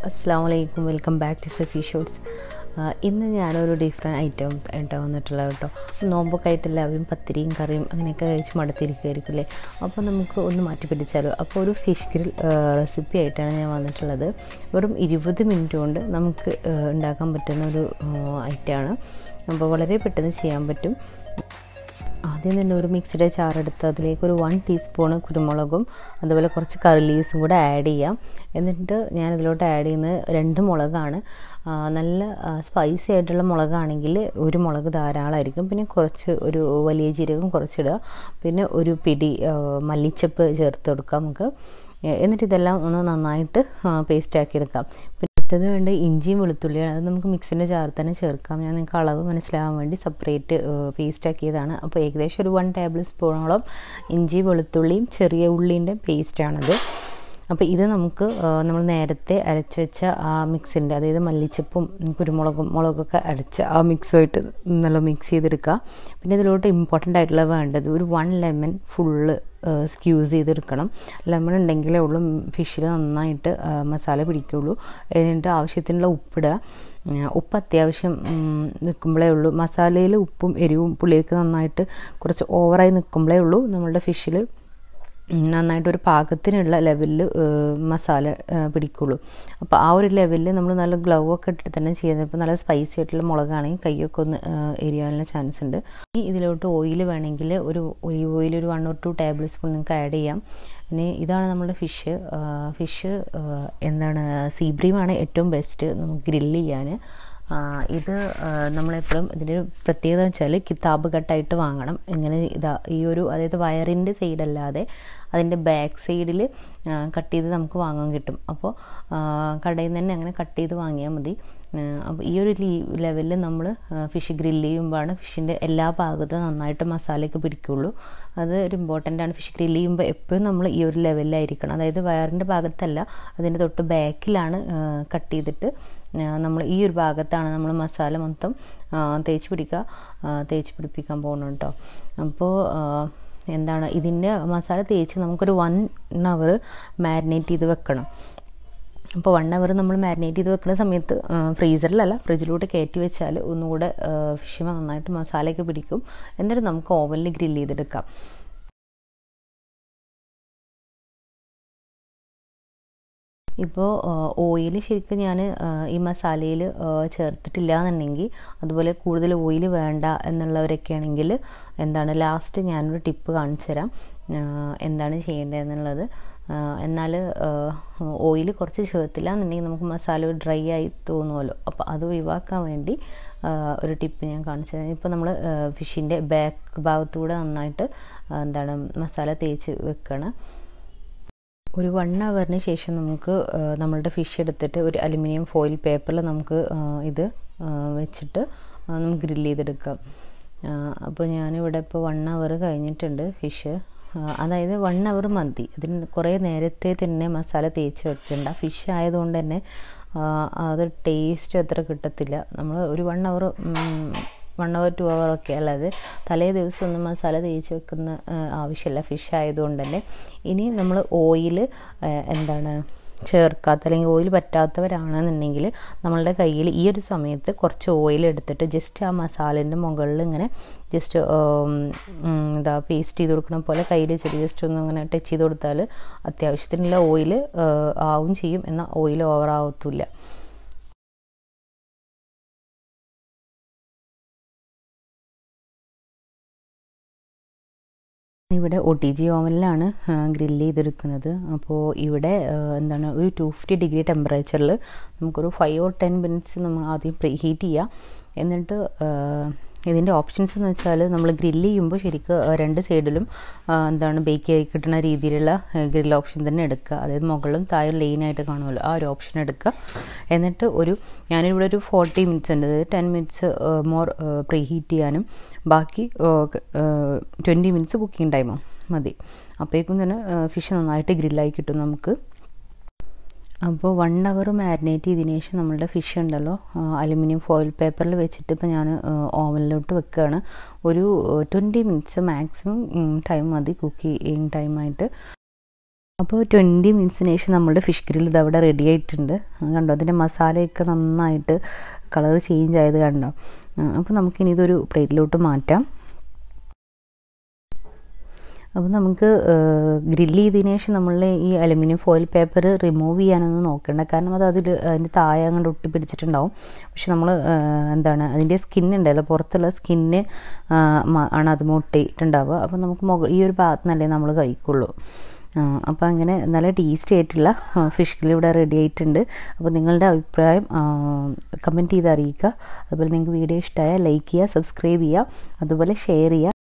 അസ്സാം വലൈക്കും welcome back to Safi shorts ഇന്ന് ഞാനൊരു ഡിഫറെൻറ്റ് ഐറ്റം ആയിട്ടാണ് വന്നിട്ടുള്ളത് കേട്ടോ നോമ്പൊക്കെ ആയിട്ട് എല്ലാവരും പത്തിരിയും കറിയും അങ്ങനെയൊക്കെ കഴിച്ച് മടുത്തിരിക്കുമായിരിക്കില്ലേ അപ്പോൾ നമുക്ക് ഒന്ന് മാറ്റി പിടിച്ചാലോ അപ്പോൾ ഒരു ഫിഷ് ഗ്രിൽ റെസിപ്പി ആയിട്ടാണ് ഞാൻ വന്നിട്ടുള്ളത് വെറും ഇരുപത് മിനിറ്റ് കൊണ്ട് നമുക്ക് ഉണ്ടാക്കാൻ പറ്റുന്ന ഒരു ഐറ്റമാണ് അപ്പോൾ വളരെ പെട്ടെന്ന് ചെയ്യാൻ പറ്റും ആദ്യം തന്നെ ഒരു മിക്സിയുടെ ചാറെടുത്ത് അതിലേക്ക് ഒരു വൺ ടീസ്പൂണ് കുരുമുളകും അതുപോലെ കുറച്ച് കറി ലീവ്സും കൂടെ ആഡ് ചെയ്യാം എന്നിട്ട് ഞാൻ ഇതിലോട്ട് ആഡ് ചെയ്യുന്നത് രണ്ട് മുളകാണ് നല്ല സ്പൈസി ആയിട്ടുള്ള മുളകാണെങ്കിൽ ഒരു മുളക് ധാരാളമായിരിക്കും പിന്നെ കുറച്ച് ഒരു വലിയ ജീരകം കുറച്ചിടുക പിന്നെ ഒരു പിടി മല്ലിച്ചപ്പ് ചേർത്ത് കൊടുക്കാം നമുക്ക് എന്നിട്ട് ഇതെല്ലാം ഒന്ന് നന്നായിട്ട് പേസ്റ്റ് ആക്കി എടുക്കാം പിന്നെ അടുത്തത് വേണ്ട ഇഞ്ചിയും വെളുത്തുള്ളിയാണ് അത് നമുക്ക് മിക്സിൻ്റെ ജാറിൽ തന്നെ ചേർക്കാം ഞാൻ നിങ്ങൾക്ക് അളവ് മനസ്സിലാവാൻ വേണ്ടി സെപ്പറേറ്റ് പേസ്റ്റ് ആക്കിയതാണ് അപ്പോൾ ഏകദേശം ഒരു വൺ ടേബിൾ സ്പൂണോളം ഇഞ്ചി വെളുത്തുള്ളിയും ചെറിയ ഉള്ളീൻ്റെ പേസ്റ്റാണത് അപ്പോൾ ഇത് നമുക്ക് നമ്മൾ നേരത്തെ അരച്ച് വെച്ച ആ മിക്സിൻ്റെ അതായത് മല്ലിച്ചപ്പും കുരുമുളകും മുളകൊക്കെ അരച്ച ആ മിക്സുമായിട്ട് നല്ല മിക്സ് ചെയ്തെടുക്കുക പിന്നെ ഇതിലോട്ട് ഇമ്പോർട്ടൻ്റ് ആയിട്ടുള്ള വേണ്ടത് ഒരു വൺ ലെമൺ ഫുള്ള് സ്ക്യൂസ് ചെയ്തെടുക്കണം ലെമൺ ഉണ്ടെങ്കിലേ ഉള്ളൂ ഫിഷിൽ നന്നായിട്ട് മസാല പിടിക്കുള്ളൂ എന്നിട്ട് ആവശ്യത്തിനുള്ള ഉപ്പിടുക ഉപ്പ് അത്യാവശ്യം നിൽക്കുമ്പോഴേ ഉള്ളൂ മസാലയിൽ ഉപ്പും എരിവും പുളിയൊക്കെ നന്നായിട്ട് കുറച്ച് ഓവറായി നിൽക്കുമ്പോഴേ ഉള്ളൂ നമ്മളുടെ ഫിഷിൽ നന്നായിട്ട് ഒരു പാകത്തിനുള്ള ലെവലിൽ മസാല പിടിക്കുള്ളൂ അപ്പോൾ ആ ഒരു ലെവലിൽ നമ്മൾ നല്ല ഗ്ലൗ ഒക്കെ ഇട്ടിട്ട് തന്നെ ചെയ്യുന്നത് ഇപ്പോൾ നല്ല സ്പൈസി ആയിട്ടുള്ള മുളകാണെങ്കിൽ കൈയൊക്കെ ഒന്ന് എരിയാനുള്ള ചാൻസ് ഉണ്ട് ഇനി ഇതിലോട്ട് ഓയിൽ വേണമെങ്കിൽ ഒരു ഒലിവ് ഓയിൽ ഒരു one or two tablespoon നിങ്ങൾക്ക് ആഡ് ചെയ്യാം പിന്നെ ഇതാണ് നമ്മുടെ ഫിഷ് ഫിഷ് എന്താണ് സീബ്രീമാണ് ഏറ്റവും ബെസ്റ്റ് നമുക്ക് ഗ്രില്ല് ചെയ്യാൻ ഇത് നമ്മളെപ്പോഴും ഇതിൻ്റെ പ്രത്യേകത വെച്ചാൽ കിതാബ് കട്ടായിട്ട് വാങ്ങണം ഇങ്ങനെ ഇതാ ഈ ഒരു അതായത് വയറിൻ്റെ സൈഡല്ലാതെ അതിൻ്റെ ബാക്ക് സൈഡിൽ കട്ട് ചെയ്ത് നമുക്ക് വാങ്ങാൻ കിട്ടും അപ്പോൾ കടയിൽ നിന്ന് തന്നെ അങ്ങനെ കട്ട് ചെയ്ത് വാങ്ങിയാൽ മതി അപ്പോൾ ഈ ഒരു ലെവലിൽ നമ്മൾ ഫിഷ് ഗ്രില്ല് ചെയ്യുമ്പോഴാണ് ഫിഷിൻ്റെ എല്ലാ ഭാഗത്തും നന്നായിട്ട് മസാലയൊക്കെ പിടിക്കുള്ളൂ അത് ഒരു ഇമ്പോർട്ടൻ്റ് ആണ് ഫിഷ് ഗ്രില്ല് ചെയ്യുമ്പോൾ എപ്പോഴും നമ്മൾ ഈ ഒരു ലെവലിലായിരിക്കണം അതായത് വയറിൻ്റെ ഭാഗത്തല്ല അതിൻ്റെ തൊട്ട് ബാക്കിലാണ് കട്ട് ചെയ്തിട്ട് നമ്മൾ ഈ ഒരു ഭാഗത്താണ് നമ്മൾ മസാല മൊത്തം തേച്ച് പിടിക്കുക തേച്ച് പിടിപ്പിക്കാൻ പോകണം കേട്ടോ അപ്പോൾ എന്താണ് ഇതിൻ്റെ മസാല തേച്ച് നമുക്കൊരു വൺ അവർ മാരിനേറ്റ് ചെയ്ത് വെക്കണം അപ്പോൾ വൺ അവർ നമ്മൾ മാരിനേറ്റ് ചെയ്ത് വെക്കുന്ന സമയത്ത് ഫ്രീസറിലല്ല ഫ്രിഡ്ജിലോട്ട് കയറ്റി വെച്ചാൽ ഒന്നുകൂടെ ഫിഷ് നന്നായിട്ട് മസാലയൊക്കെ പിടിക്കും എന്നിട്ട് നമുക്ക് ഓവനിൽ ഗ്രില്ല് ചെയ്തെടുക്കാം ഇപ്പോൾ ഓയിൽ ശരിക്കും ഞാൻ ഈ മസാലയിൽ ചേർത്തിട്ടില്ല എന്നുണ്ടെങ്കിൽ അതുപോലെ കൂടുതൽ ഓയിൽ വേണ്ട എന്നുള്ളവരൊക്കെ ആണെങ്കിൽ എന്താണ് ലാസ്റ്റ് ഞാനൊരു ടിപ്പ് കാണിച്ചു തരാം എന്താണ് ചെയ്യേണ്ടതെന്നുള്ളത് എന്നാൽ ഓയിൽ കുറച്ച് ചേർത്തില്ല എന്നുണ്ടെങ്കിൽ നമുക്ക് മസാല ഡ്രൈ ആയി തോന്നുമല്ലോ അപ്പോൾ അത് ഒഴിവാക്കാൻ വേണ്ടി ഒരു ടിപ്പ് ഞാൻ കാണിച്ചു തരാം ഇപ്പോൾ നമ്മൾ ഫിഷിൻ്റെ ബാക്ക് ഭാഗത്തൂടെ നന്നായിട്ട് എന്താണ് മസാല തേച്ച് വെക്കണം ഒരു വൺ അവറിന് ശേഷം നമുക്ക് നമ്മളുടെ ഫിഷ് എടുത്തിട്ട് ഒരു അലുമിനിയം ഫോയിൽ പേപ്പറിൽ നമുക്ക് ഇത് വെച്ചിട്ട് നമുക്ക് ഗ്രില്ല് ചെയ്തെടുക്കാം അപ്പോൾ ഞാനിവിടെ ഇപ്പോൾ വൺ അവർ കഴിഞ്ഞിട്ടുണ്ട് ഫിഷ് അതായത് വൺ അവർ മതി അതിന് കുറേ നേരത്തെ തന്നെ മസാല തേച്ച് വെക്കേണ്ട ഫിഷ് ആയതുകൊണ്ട് തന്നെ അത് ടേസ്റ്റ് അത്ര കിട്ടത്തില്ല നമ്മൾ ഒരു one hour one hour two hour ഒക്കെ അല്ലാതെ തലേ ദിവസം ഒന്നും മസാല തേച്ച് വെക്കുന്ന ആവശ്യമില്ല ഫിഷ് ആയതുകൊണ്ട് തന്നെ ഇനി നമ്മൾ ഓയിൽ എന്താണ് ചേർക്കാത്ത അല്ലെങ്കിൽ ഓയിൽ പറ്റാത്തവരാണെന്നുണ്ടെങ്കിൽ നമ്മളുടെ കയ്യിൽ ഈ ഒരു സമയത്ത് കുറച്ച് ഓയിൽ എടുത്തിട്ട് ജസ്റ്റ് ആ മസാലേൻ്റെ മുകളിൽ ഇങ്ങനെ ജസ്റ്റ് എന്താ പേസ്റ്റ് ചെയ്ത് കൊടുക്കണ പോലെ കയ്യിൽ ചെറിയ ജസ്റ്റ് ഒന്ന് ഇങ്ങനെ ടച്ച് ചെയ്ത് കൊടുത്താൽ അത്യാവശ്യത്തിനുള്ള ഓയിൽ ആവും ചെയ്യും എന്നാൽ ഓയിൽ ഓവർ ആവത്തില്ല ഇവിടെ ഒ ടി ജി ഓവനിലാണ് ഗ്രില്ല് ചെയ്തെടുക്കുന്നത് അപ്പോൾ ഇവിടെ എന്താണ് ഒരു ടു ഫിഫ്റ്റി ഡിഗ്രി ടെമ്പറേച്ചറിൽ നമുക്കൊരു ഫൈവ് ഓർ ടെൻ മിനിറ്റ്സ് നമ്മൾ ആദ്യം പ്രീ ഹീറ്റ് ചെയ്യുക എന്നിട്ട് ഇതിൻ്റെ ഓപ്ഷൻസ് എന്ന് വെച്ചാൽ നമ്മൾ ഗ്രില്ല് ചെയ്യുമ്പോൾ ശരിക്കും രണ്ട് സൈഡിലും എന്താണ് ബേക്ക് ആയി കിട്ടുന്ന രീതിയിലുള്ള ഗ്രിൽ ഓപ്ഷൻ തന്നെ എടുക്കുക അതായത് മുകളിലും താഴെ ലൈനായിട്ട് കാണുമല്ലോ ആ ഒരു ഓപ്ഷൻ എടുക്കുക എന്നിട്ട് ഒരു ഞാനിവിടെ ഒരു ഫോർട്ടി മിനിറ്റ്സ് ഉണ്ട് അതായത് ten minutes more preheat ചെയ്യാനും ബാക്കി ട്വൻറ്റി മിനിറ്റ്സ് കുക്കിംഗ് ടൈമോ മതി അപ്പോഴേക്കും തന്നെ ഫിഷ് നന്നായിട്ട് ഗ്രില്ലായി കിട്ടും നമുക്ക് അപ്പോൾ വൺ അവർ മാരിനേറ്റ് ചെയ്തതിന് ശേഷം നമ്മളുടെ ഫിഷ് ഉണ്ടല്ലോ അലുമിനിയം ഫോയിൽ പേപ്പറിൽ വെച്ചിട്ട് ഇപ്പോൾ ഞാൻ ഓവനിലോട്ട് വെക്കുകയാണ് ഒരു ട്വൻറ്റി മിനിറ്റ്സ് മാക്സിമം ടൈം മതി കുക്ക് ചെയ്യുന്ന ടൈമായിട്ട് അപ്പോൾ ട്വൻറ്റി മിനിറ്റ്സിന് ശേഷം നമ്മുടെ ഫിഷ് ഗ്രിൽ ഇത് അവിടെ റെഡി ആയിട്ടുണ്ട് കണ്ടോ അതിൻ്റെ മസാലയൊക്കെ നന്നായിട്ട് കളർ ചേഞ്ച് ആയത് കണ്ടോ അപ്പോൾ നമുക്കിനി ഇതൊരു പ്ലേറ്റിലോട്ട് മാറ്റാം അപ്പോൾ നമുക്ക് ഗ്രില്ല് ചെയ്തതിന് ശേഷം നമ്മൾ ഈ അലുമിനിയം ഫോയിൽ പേപ്പർ റിമൂവ് ചെയ്യാനൊന്നും നോക്കണ്ട കാരണം അത് അതിൽ അതിൻ്റെ താഴെ അങ്ങോട്ട് ഒട്ടിപ്പിടിച്ചിട്ടുണ്ടാവും പക്ഷെ നമ്മൾ എന്താണ് അതിൻ്റെ സ്കിൻ ഉണ്ടല്ലോ പുറത്തുള്ള സ്കിന്ന് ആണ് അത് മുട്ടിയിട്ടുണ്ടാവുക അപ്പോൾ നമുക്ക് മുക ഈ ഒരു ഭാഗത്ത് നിന്നല്ലേ നമ്മൾ കഴിക്കുള്ളൂ അപ്പോൾ അങ്ങനെ നല്ല ടേസ്റ്റി ആയിട്ടുള്ള ഫിഷ് ഗ്രിൽ ഇവിടെ റെഡി ആയിട്ടുണ്ട് അപ്പോൾ നിങ്ങളുടെ അഭിപ്രായം കമൻറ്റ് ചെയ്ത് അറിയിക്കുക അതുപോലെ നിങ്ങൾക്ക് വീഡിയോ ഇഷ്ടമായാൽ ലൈക്ക് ചെയ്യുക സബ്സ്ക്രൈബ് ചെയ്യുക അതുപോലെ ഷെയർ ചെയ്യുക